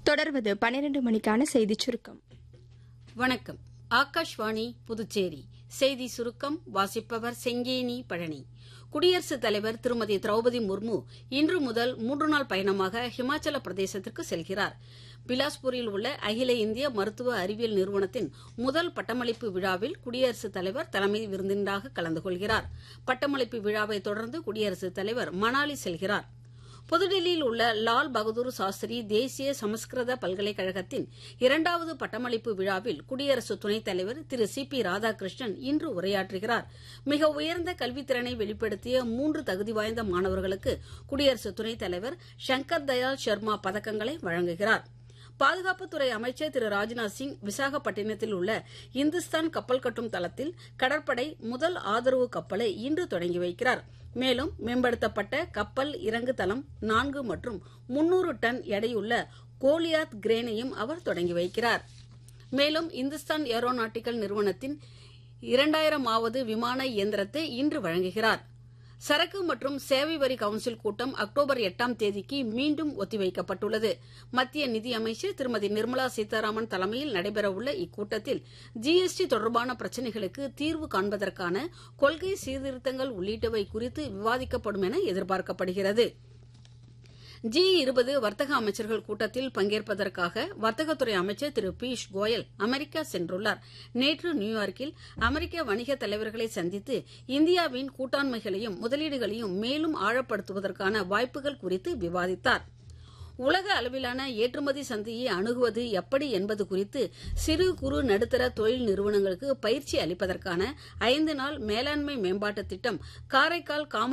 தொடர்வது பன்னிரண்டு மணிக்கான செய்திச் சுருக்கம் வணக்கம் ஆகாஷ்வாணி புதுச்சேரி செய்தி சுருக்கம் வாசிப்பவர் செங்கேனி பழனி குடியரசுத் தலைவர் திருமதி திரௌபதி முர்மு இன்று முதல் மூன்று நாள் பயணமாக ஹிமாச்சல பிரதேசத்திற்கு செல்கிறார் பிலாஸ்பூரில் உள்ள அகில இந்திய மருத்துவ அறிவியல் நிறுவனத்தின் முதல் பட்டமளிப்பு விழாவில் குடியரசுத் தலைவர் தலைமை விருந்தினராக கலந்து கொள்கிறார் பட்டமளிப்பு விழாவை தொடர்ந்து குடியரசுத் தலைவர் மணாலி செல்கிறார் புதுடில்லியில் உள்ள லால் பகதூர் சாஸ்திரி தேசிய சமஸ்கிருத பல்கலைக்கழகத்தின் இரண்டாவது பட்டமளிப்பு விழாவில் குடியரசு துணைத் தலைவர் திரு சி பி ராதாகிருஷ்ணன் இன்று உரையாற்றுகிறார் மிக உயர்ந்த கல்வித்திறனை வெளிப்படுத்திய மூன்று தகுதி வாய்ந்த மாணவர்களுக்கு குடியரசு துணைத் தலைவர் சங்கர் தயாள் சர்மா பதக்கங்களை வழங்குகிறார் பாதுகாப்புத்துறை அமைச்சர் திரு ராஜ்நாத் சிங் விசாகப்பட்டினத்தில் உள்ள இந்துஸ்தான் கப்பல் கட்டும் தளத்தில் கடற்படை முதல் ஆதரவு கப்பலை இன்று தொடங்கி வைக்கிறார் மேலும் மேம்படுத்தப்பட்ட கப்பல் இறங்கு தளம் நான்கு மற்றும் முன்னூறு டன் எடையுள்ள கோலியாத் கிரேனையும் அவர் தொடங்கி வைக்கிறார் மேலும் இந்துஸ்தான் ஏரோநாட்டிக்கல் நிறுவனத்தின் இரண்டாயிரமாவது விமான இயந்திரத்தை இன்று வழங்குகிறார் சரக்கு மற்றும் சேவை வரி கவுன்சில் கூட்டம் அக்டோபர் எட்டாம் தேதிக்கு மீண்டும் ஒத்திவைக்கப்பட்டுள்ளது மத்திய நிதியமைச்சர் திருமதி நிர்மலா சீதாராமன் தலைமையில் நடைபெறவுள்ள இக்கூட்டத்தில் ஜிஎஸ்டி தொடர்பான பிரச்சினைகளுக்கு தீர்வு காண்பதற்கான கொள்கை சீர்திருத்தங்கள் உள்ளிட்டவை குறித்து விவாதிக்கப்படும் என எதிர்பார்க்கப்படுகிறது ஜி இருபது வர்த்தக அமைச்சர்கள் கூட்டத்தில் பங்கேற்பதற்காக வர்த்தகத்துறை அமைச்சர் திரு பியூஷ் கோயல் அமெரிக்கா சென்றுள்ளார் நேற்று நியூயார்க்கில் அமெரிக்க வணிக தலைவர்களை சந்தித்து இந்தியாவின் கூட்டாண்மைகளையும் முதலீடுகளையும் மேலும் ஆழப்படுத்துவதற்கான வாய்ப்புகள் குறித்து விவாதித்தார் உலக அளவிலான ஏற்றுமதி சந்தையை அணுகுவது எப்படி என்பது குறித்து சிறு குறு நடுத்தர தொழில் நிறுவனங்களுக்கு பயிற்சி அளிப்பதற்கான ஐந்து நாள் மேலாண்மை மேம்பாட்டு திட்டம் காரைக்கால் காம